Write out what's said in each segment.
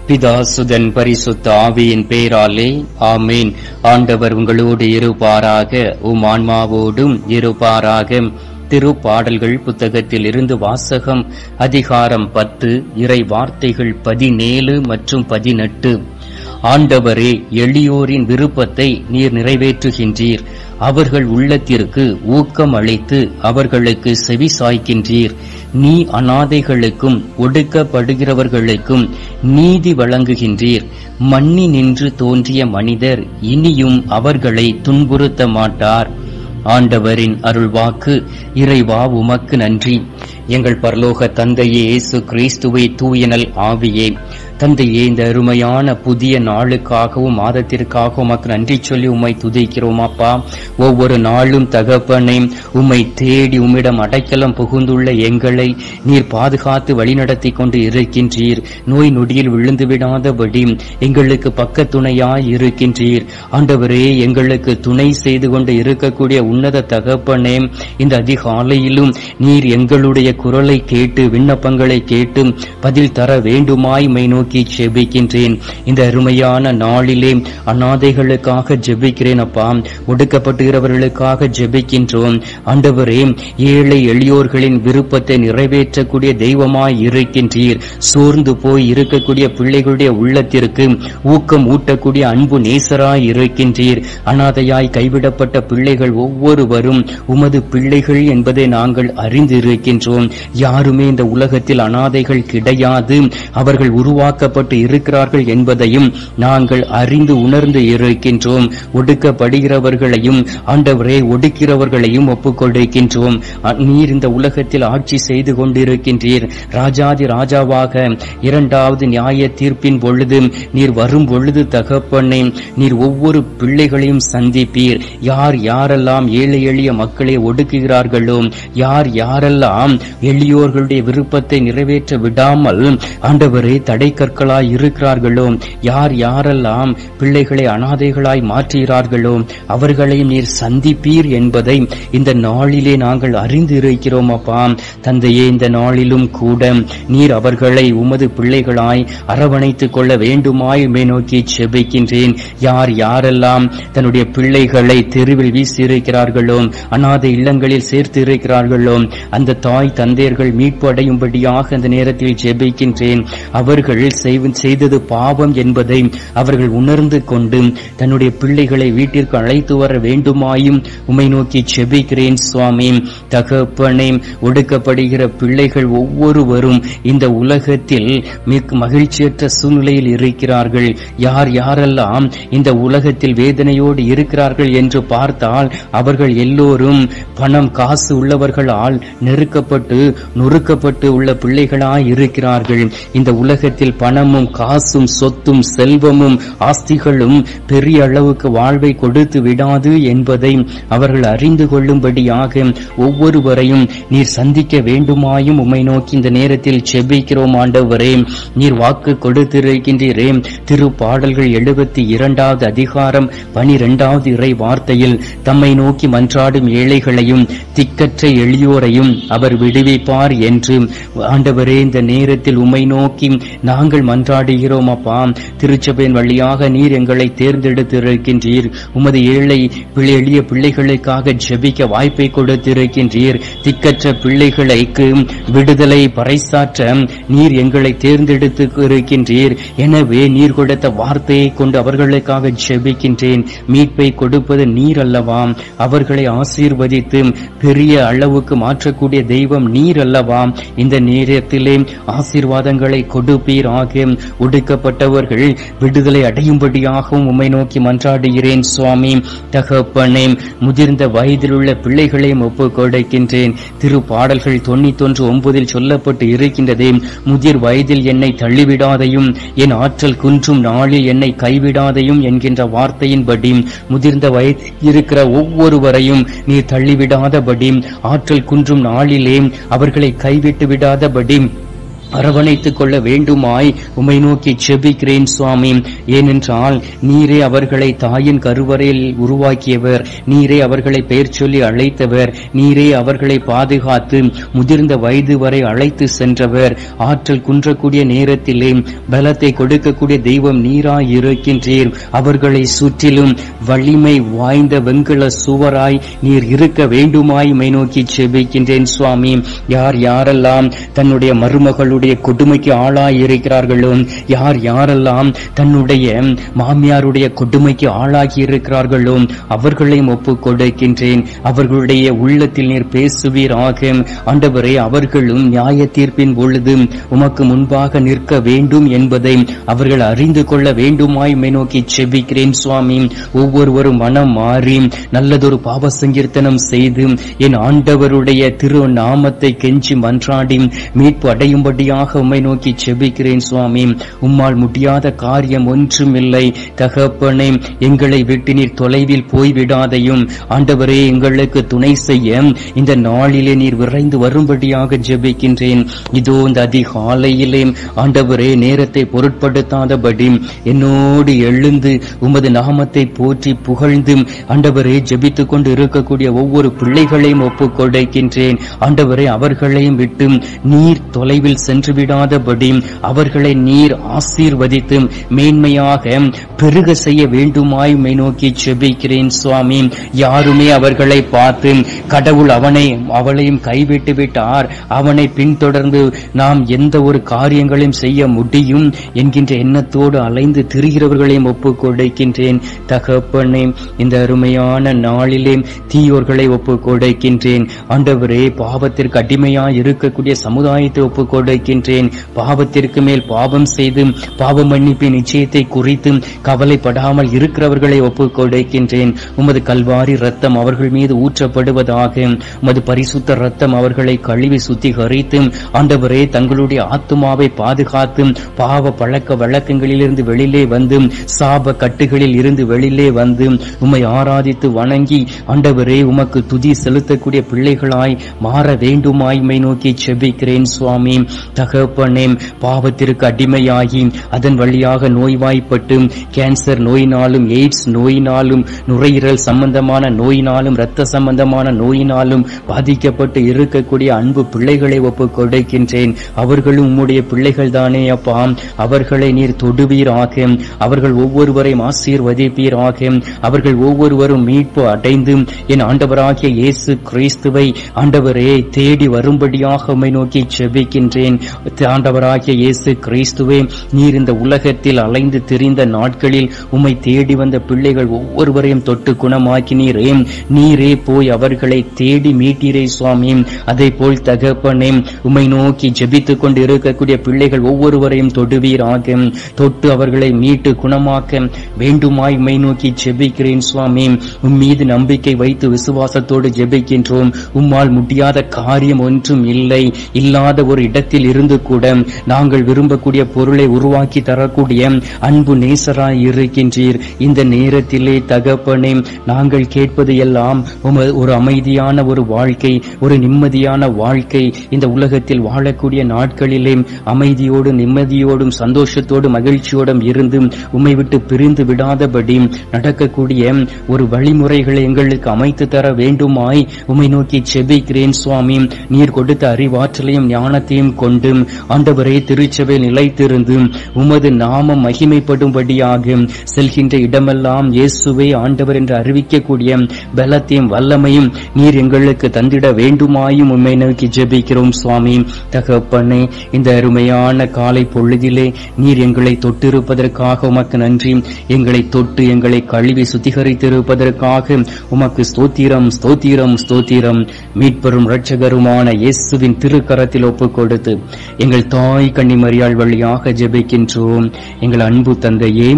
பிதாசுதன் பரிசுத்த ஆவியின் பேராலே ஆமேன் ஆண்டவர் உங்களோடு இருப்பாராக உம் ஆன்மாவோடும் இருப்பாராக திருப்பாடல்கள் புத்தகத்தில் இருந்து வாசகம் அதிகாரம் பத்து இறை வார்த்தைகள் பதினேழு மற்றும் பதினெட்டு ஆண்டவரே எளியோரின் விருப்பத்தை நீர் நிறைவேற்றுகின்றீர் அவர்கள் உள்ளத்திற்கு ஊக்கம் அளித்து அவர்களுக்கு செவி சாய்க்கின்றீர் நீ அனாதைகளுக்கும் ஒடுக்கப்படுகிறவர்களுக்கும் நீதி வழங்குகின்றீர் மண்ணி நின்று தோன்றிய மனிதர் இனியும் அவர்களை துன்புறுத்த மாட்டார் ஆண்டவரின் அருள்வாக்கு இறைவா உமக்கு நன்றி எங்கள் பரலோக தந்தையே இயேசு கிறிஸ்துவை தூயனல் ஆவியே தந்தையே இந்த அருமையான புதிய நாளுக்காகவும் மாதத்திற்காகவும் உமக்கு நன்றி சொல்லி உம்மை துதிக்கிறோம் அப்பா ஒவ்வொரு நாளும் தகப்பனை உம்மை தேடி உம்மிடம் அடைக்கலம் புகுந்துள்ள எங்களை நீர் பாதுகாத்து வழிநடத்தி கொண்டு இருக்கின்றீர் நோய் நொடியில் விழுந்து விடாதபடி எங்களுக்கு பக்க துணையாய் இருக்கின்றீர் ஆண்டவரே எங்களுக்கு துணை செய்து கொண்டு இருக்கக்கூடிய உன்னத தகப்பனே இந்த அதிகாலையிலும் நீர் எங்களுடைய குரலை கேட்டு விண்ணப்பங்களை கேட்டு பதில் தர வேண்டுமாய் மை நோக்கி ஜெபிக்கின்றேன் இந்த அருமையான நாளிலே அநாதைகளுக்காக ஜெபிக்கிறேன் அப்பா ஒடுக்கப்பட்டுகிறவர்களுக்காக ஜெபிக்கின்றோம் ஆண்டவரே ஏழை எளியோர்களின் விருப்பத்தை நிறைவேற்றக்கூடிய தெய்வமாய் இருக்கின்றீர் சோர்ந்து போய் இருக்கக்கூடிய பிள்ளைகளுடைய உள்ளத்திற்கு ஊக்கம் ஊட்டக்கூடிய அன்பு நேசராய் இருக்கின்றீர் அனாதையாய் கைவிடப்பட்ட பிள்ளைகள் ஒவ்வொருவரும் உமது பிள்ளைகள் என்பதை நாங்கள் அறிந்திருக்கின்றோம் யாருமே இந்த உலகத்தில் அனாதைகள் கிடையாது அவர்கள் உருவாக்கப்பட்டு இருக்கிறார்கள் என்பதையும் நாங்கள் அறிந்து உணர்ந்து இருக்கின்றோம் ஒடுக்கப்படுகிறவர்களையும் ஆண்டவரே ஒடுக்கிறவர்களையும் ஒப்புக்கொண்டிருக்கின்றோம் அ- நீர் இந்த உலகத்தில் ஆட்சி செய்து கொண்டிருக்கின்றீர் ராஜாதி ராஜாவாக இரண்டாவது நியாய தீர்ப்பின் பொழுது நீர் வரும் பொழுது தகப்பனே நீர் ஒவ்வொரு பிள்ளைகளையும் சந்திப்பீர் யார் யாரெல்லாம் ஏழை எளிய மக்களை ஒடுக்குகிறார்களோ யார் யாரெல்லாம் எளியோர்களுடைய விருப்பத்தை நிறைவேற்ற விடாமல் ஆண்டவரே தடை கற்களாய் இருக்கிறார்களோ யார் யாரெல்லாம் பிள்ளைகளை அனாதைகளாய் மாற்றுகிறார்களோ அவர்களையும் நீர் சந்திப்பீர் என்பதை இந்த நாளிலே நாங்கள் அறிந்து இருக்கிறோம் அப்பா தந்தையே இந்த நாளிலும் கூட நீர் அவர்களை உமது பிள்ளைகளாய் அரவணைத்துக் கொள்ள வேண்டுமாய் மே நோக்கி செபிக்கின்றேன் யார் யாரெல்லாம் தன்னுடைய பிள்ளைகளை தெருவில் வீசியிருக்கிறார்களோ அனாதை இல்லங்களில் சேர்த்து இருக்கிறார்களோ அந்த தாய் தந்தையர்கள் மீட்பு அடையும்படியாக அந்த நேரத்தில் ஜெபிக்கின்றேன் அவர்கள் செய்வ- செய்தது பாவம் என்பதை அவர்கள் உணர்ந்து கொண்டு தன்னுடைய பிள்ளைகளை வீட்டிற்கு அழைத்து வர வேண்டுமாயும் உமை நோக்கி செபிக்கிறேன் சுவாமி தகப்பனே ஒடுக்கப்படுகிற பிள்ளைகள் ஒவ்வொருவரும் இந்த உலகத்தில் மிக மகிழ்ச்சியற்ற சூழ்நிலையில் இருக்கிறார்கள் யார் யாரெல்லாம் இந்த உலகத்தில் வேதனையோடு இருக்கிறார்கள் என்று பார்த்தால் அவர்கள் எல்லோரும் பணம் காசு உள்ளவர்களால் நெருக்கப்பட்டு நொறுக்கப்பட்டு உள்ள பிள்ளைகளாய் இருக்கிறார்கள் இந்த உலகத்தில் பணமும் காசும் சொத்தும் செல்வமும் ஆஸ்திகளும் பெரிய அளவுக்கு வாழ்வை கொடுத்து விடாது என்பதை அவர்கள் அறிந்து கொள்ளும்படியாக ஒவ்வொருவரையும் நீர் சந்திக்க வேண்டுமாயும் உம்மை நோக்கி இந்த நேரத்தில் செபிக்கிறோம் ஆண்டவரே நீர் வாக்கு கொடுத்திருக்கின்றீரே திரு பாடல்கள் எழுபத்தி இரண்டாவது அதிகாரம் பனிரெண்டாவது இறை வார்த்தையில் தம்மை நோக்கி மன்றாடும் ஏழைகளையும் திக்கற்ற எளியோரையும் அவர் விடுவிப்பார் என்று ஆண்டவரே இந்த நேரத்தில் உம்மை நோக்கி நாங்கள் மன்றாடுகிறோம் அப்பா திருச்சபையின் வழியாக நீர் எங்களை தேர்ந்தெடுத்திருக்கின்றீர் உமது ஏழை பிள்ளை எளிய பிள்ளைகளுக்காக ஜெபிக்க வாய்ப்பை கொடுத்திருக்கின்றீர் திக்கற்ற பிள்ளைகளுக்கு விடுதலை பறைசாற்ற நீர் எங்களை தேர்ந்தெடுத்து இருக்கின்றீர் எனவே நீர் கொடுத்த வார்த்தையை கொண்டு அவர்களுக்காக ஜெபிக்கின்றேன் மீட்பை கொடுப்பது நீர் அல்லவா அவர்களை ஆசீர்வதித்து பெரிய அளவுக்கு மாற்றக்கூடிய தெய்வம் நீர் அல்லவா இந்த நேரத்திலே ஆசீர்வாதங்களை கொடுப்பீர் ஆக ஒடுக்கப்பட்டவர்கள் விடுதலை அடையும்படியாகவும் உம்மை நோக்கி மன்றாடுகிறேன் சுவாமி தகப்பனே முதிர்ந்த வயதில் உள்ள பிள்ளைகளையும் ஒப்புக் கொடுக்கின்றேன் திரு பாடல்கள் தொண்ணூத்தொன்று ஒன்பதில் சொல்லப்பட்டு இருக்கின்றதே முதிர் வயதில் என்னை தள்ளிவிடாதையும் என் ஆற்றல் குன்றும் நாளில் என்னை கைவிடாதையும் என்கின்ற வார்த்தையின்படி முதிர்ந்த வயது இருக்கிற ஒவ்வொருவரையும் நீ தள்ளிவிடாதபடி ஆற்றல் குன்றும் நாளிலே அவர்களை கைவிட்டு விடாதபடி அரவணைத்துக் கொள்ள வேண்டுமாய் உமை நோக்கி செபிக்கிறேன் சுவாமி ஏனென்றால் நீரே அவர்களை தாயின் கருவறையில் உருவாக்கியவர் நீரே அவர்களை பெயர் சொல்லி அழைத்தவர் நீரே அவர்களை பாதுகாத்து முதிர்ந்த வயது வரை அழைத்து சென்றவர் ஆற்றல் குன்றக்கூடிய நேரத்திலே பலத்தை கொடுக்கக்கூடிய தெய்வம் நீராய் இருக்கின்றீர் அவர்களை சுற்றிலும் வலிமை வாய்ந்த வெண்கல சுவராய் நீர் இருக்க வேண்டுமாய் உமை நோக்கி செபிக்கின்றேன் சுவாமி யார் யாரெல்லாம் தன்னுடைய மருமகளுடைய கொடுமைக்கு ஆளாய் இருக்கிறார்களோ யார் யாரெல்லாம் தன்னுடைய மாமியாருடைய கொடுமைக்கு ஆளாகி இருக்கிறார்களோ அவர்களையும் ஒப்புக் கொடுக்கின்றேன் அவர்களுடைய உள்ளத்தில் நீர் பேசுவீராக ஆண்டவரே அவர்களும் நியாய தீர்ப்பின் பொழுது உமக்கு முன்பாக நிற்க வேண்டும் என்பதை அவர்கள் அறிந்து கொள்ள வேண்டுமாய் உம்மை நோக்கி செபிக்கிறேன் சுவாமி ஒவ்வொருவரும் மனம் மாறி நல்லதொரு பாவ சங்கீர்த்தனம் செய்து என் ஆண்டவருடைய திரு நாமத்தை கெஞ்சி மன்றாடி மீட்பு அடையும்படியாக உம்மை நோக்கி செபிக்கிறேன் சுவாமி உம்மால் முடியாத காரியம் ஒன்றுமில்லை தகப்பனே எங்களை விட்டு நீர் தொலைவில் போய்விடாதையும் ஆண்டவரே எங்களுக்கு துணை செய்ய இந்த நாளிலே நீர் விரைந்து வரும்படியாக ஜெபிக்கின்றேன் இதோ இந்த அதிகாலையிலே ஆண்டவரே நேரத்தை பொருட்படுத்தாதபடி என்னோடு எழுந்து உமது நாமத்தை போற்றி புகழ்ந்து ஆண்டவரே ஜெபித்துக் கொண்டு இருக்கக்கூடிய ஒவ்வொரு பிள்ளைகளையும் ஒப்புக் கொடுக்கின்றேன் ஆண்டவரே அவர்களையும் விட்டு நீர் தொலைவில் சென்று விடாதபடி அவர்களை நீர் ஆசீர்வதித்து மேன்மையாக பெருக செய்ய வேண்டுமாய் உம்மை நோக்கி செபிக்கிறேன் சுவாமி யாருமே அவர்களை பார்த்து கடவுள் அவனை அவளையும் கைவிட்டு விட்டார் அவனை பின்தொடர்ந்து நாம் எந்த ஒரு காரியங்களையும் செய்ய முடியும் என்கின்ற எண்ணத்தோடு அலைந்து திரிகிறவர்களையும் ஒப்புக் கொடுக்கின்றேன் தகப்பனே இந்த அருமையான நாளிலே தீயோர்களை ஒப்புக் கொடுக்கின்றேன் ஆண்டவரே பாவத்திற்கு அடிமையாய் இருக்கக்கூடிய சமுதாயத்தை ஒப்புக் கொடுக்கின்றேன் பாவத்திற்கு மேல் பாவம் செய்து பாவ மன்னிப்பின் நிச்சயத்தை குறித்து கவலைப்படாமல் இருக்கிறவர்களை ஒப்புக் கொடுக்கின்றேன் உமது கல்வாரி ரத்தம் அவர்கள் மீது ஊற்றப்படுவதாக உமது பரிசுத்த ரத்தம் அவர்களை கழுவி சுத்திகரித்து ஆண்டவரே தங்களுடைய ஆத்துமாவை பாதுகாத்து பாவ பழக்க வழக்கங்களிலிருந்து வெளியிலே வந்து சாப கட்டுகளில் இருந்து வெளியிலே வந்து உம்மை ஆராதித்து வணங்கி ஆண்டவரே உமக்கு துதி செலுத்தக்கூடிய பிள்ளைகளாய் மாற வேண்டுமாய் உம்மை நோக்கி செபிக்கிறேன் சுவாமி தகப்பனே பாவத்திற்கு அடிமையாகி அதன் வழியாக நோய்வாய்ப்பட்டு கேன்சர் நோயினாலும் எய்ட்ஸ் நோயினாலும் நுரையீரல் சம்பந்தமான நோயினாலும் இரத்த சம்பந்தமான நோயினாலும் பாதிக்கப்பட்டு இருக்கக்கூடிய அன்பு பிள்ளைகளை ஒப்புக் கொடுக்கின்றேன் அவர்களும் உம்முடைய பிள்ளைகள் தானே அப்பா அவர்களை நீர் தொடுவீராக அவர்கள் ஒவ்வொருவரையும் ஆசீர்வதிப்பீராக அவர்கள் ஒவ்வொருவரும் மீட்பு அடைந்து என் ஆண்டவராகிய இயேசு கிறிஸ்துவை ஆண்டவரே தேடி வரும்படியாக உம்மை நோக்கி செபிக்கின்றேன் ஆண்டவராகிய இயேசு கிறிஸ்துவே நீர் இந்த உலகத்தில் அலைந்து திரிந்த நாட்களில் உம்மை தேடி வந்த பிள்ளைகள் ஒவ்வொருவரையும் தொட்டு குணமாக்கினீரே நீரே போய் அவர்களை தேடி மீட்டீரே சுவாமி அதை போல் தகப்பனே உம்மை நோக்கி ஜெபித்துக் கொண்டு இருக்கக்கூடிய பிள்ளைகள் ஒவ்வொருவரையும் தொடுவீராக தொட்டு அவர்களை மீட்டு குணமாக்க வேண்டுமாய் உம்மை நோக்கி ஜெபிக்கிறேன் சுவாமி உம் மீது நம்பிக்கை வைத்து விசுவாசத்தோடு ஜெபிக்கின்றோம் உம்மால் முடியாத காரியம் ஒன்றும் இல்லை இல்லாத ஒரு இடத்தில் இருந்து கூட நாங்கள் விரும்பக்கூடிய பொருளை உருவாக்கி தரக்கூடிய அன்பு நேசராய் இருக்கின்றீர் இந்த நேரத்திலே தகப்பனே நாங்கள் கேட்பது எல்லாம் உம- ஒரு அமைதியான ஒரு வாழ்க்கை ஒரு நிம்மதியான வாழ்க்கை இந்த உலகத்தில் வாழக்கூடிய நாட்களிலே அமைதியோடு நிம்மதியோடும் சந்தோஷத்தோடு மகிழ்ச்சியோடும் இருந்து உம்மை விட்டு பிரிந்து விடாதபடி நடக்கக்கூடிய ஒரு வழிமுறைகளை எங்களுக்கு அமைத்து தர வேண்டுமாய் உம்மை நோக்கி செபிக்கிறேன் சுவாமி நீர் கொடுத்த அறிவாற்றலையும் ஞானத்தையும் கொண்டு ஆண்டவரே திருச்சபை நிலைத்திருந்து உமது நாமம் மகிமைப்படும்படியாக செல்கின்ற இடமெல்லாம் இயேசுவே ஆண்டவர் என்று அறிவிக்கக்கூடிய பலத்தையும் வல்லமையும் நீர் எங்களுக்கு தந்திட வேண்டுமாயும் உம்மை நோக்கி ஜெபிக்கிறோம் சுவாமி தகப்பனே இந்த அருமையான காலை பொழுதிலே நீர் எங்களை தொட்டிருப்பதற்காக உமக்கு நன்றி எங்களை தொட்டு எங்களை கழுவி சுத்திகரித்திருப்பதற்காக உமக்கு ஸ்தோத்திரம் ஸ்தோத்திரம் ஸ்தோத்திரம் மீட்பெரும் இரட்சகருமான இயேசுவின் திருக்கரத்தில் ஒப்புக் கொடுத்து எங்கள் தாய் கன்னிமரியாள் வழியாக ஜெபிக்கின்றோம் எங்கள் அன்பு தந்தையே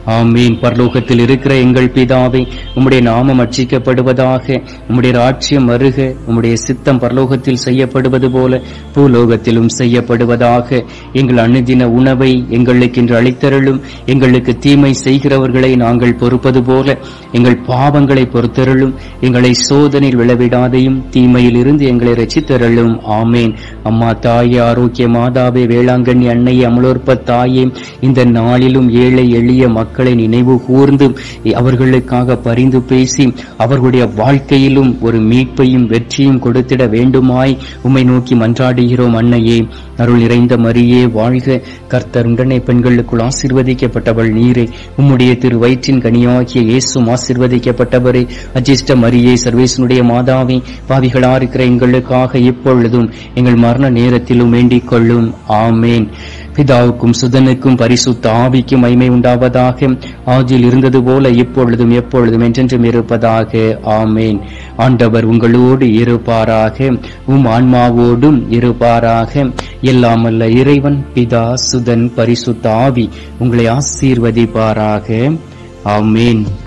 ஆமீன் பரலோகத்தில் இருக்கிற எங்கள் பிதாவே உம்முடைய நாமம் அர்ச்சிக்கப்படுவதாக உம்முடைய ராட்சியம் வருக உம்முடைய சித்தம் பரலோகத்தில் செய்யப்படுவது போல பூலோகத்திலும் செய்யப்படுவதாக எங்கள் அணுதின உணவை எங்களுக்கு இன்று அளித்தருளும் எங்களுக்கு தீமை செய்கிறவர்களை நாங்கள் பொறுப்பது போல எங்கள் பாவங்களை பொறுத்தருளும் எங்களை சோதனையில் விழவிடாதையும் தீமையில் இருந்து எங்களை ரசித்தருளும் ஆமேன் அம்மா தாயே ஆரோக்கிய மாதாவே வேளாங்கண்ணி அன்னையே அமலோற்ப தாயே இந்த நாளிலும் ஏழை எளிய மக்களை நினைவு கூர்ந்து அவர்களுக்காக பரிந்து பேசி அவர்களுடைய வாழ்க்கையிலும் ஒரு மீட்பையும் வெற்றியும் கொடுத்திட வேண்டுமாய் உம்மை நோக்கி மன்றாடுகிறோம் அன்னையே அருள் நிறைந்த மரியே வாழ்க கர்த்தர் உடனே பெண்களுக்குள் ஆசிர்வதிக்கப்பட்டவள் நீரே உம்முடைய திரு வயிற்றின் கனியாகிய இயேசும் ஆசிர்வதிக்கப்பட்டவரே அஜிஷ்ட மரியே சர்வேசனுடைய மாதாவே பாவிகளா இருக்கிற எங்களுக்காக இப்பொழுதும் எங்கள் மரண நேரத்திலும் வேண்டிக் கொள்ளும் ஆமேன் பிதாவுக்கும் சுதனுக்கும் பரிசுத்த ஆவிக்கும் மைமை உண்டாவதாக ஆதியில் இருந்தது போல இப்பொழுதும் எப்பொழுதும் என்றென்றும் இருப்பதாக ஆமேன் ஆண்டவர் உங்களோடு இருப்பாராக உம் ஆன்மாவோடும் இருப்பாராக எல்லாமல்ல இறைவன் பிதா சுதன் பரிசுத்த ஆவி உங்களை ஆசீர்வதிப்பாராக ஆமேன்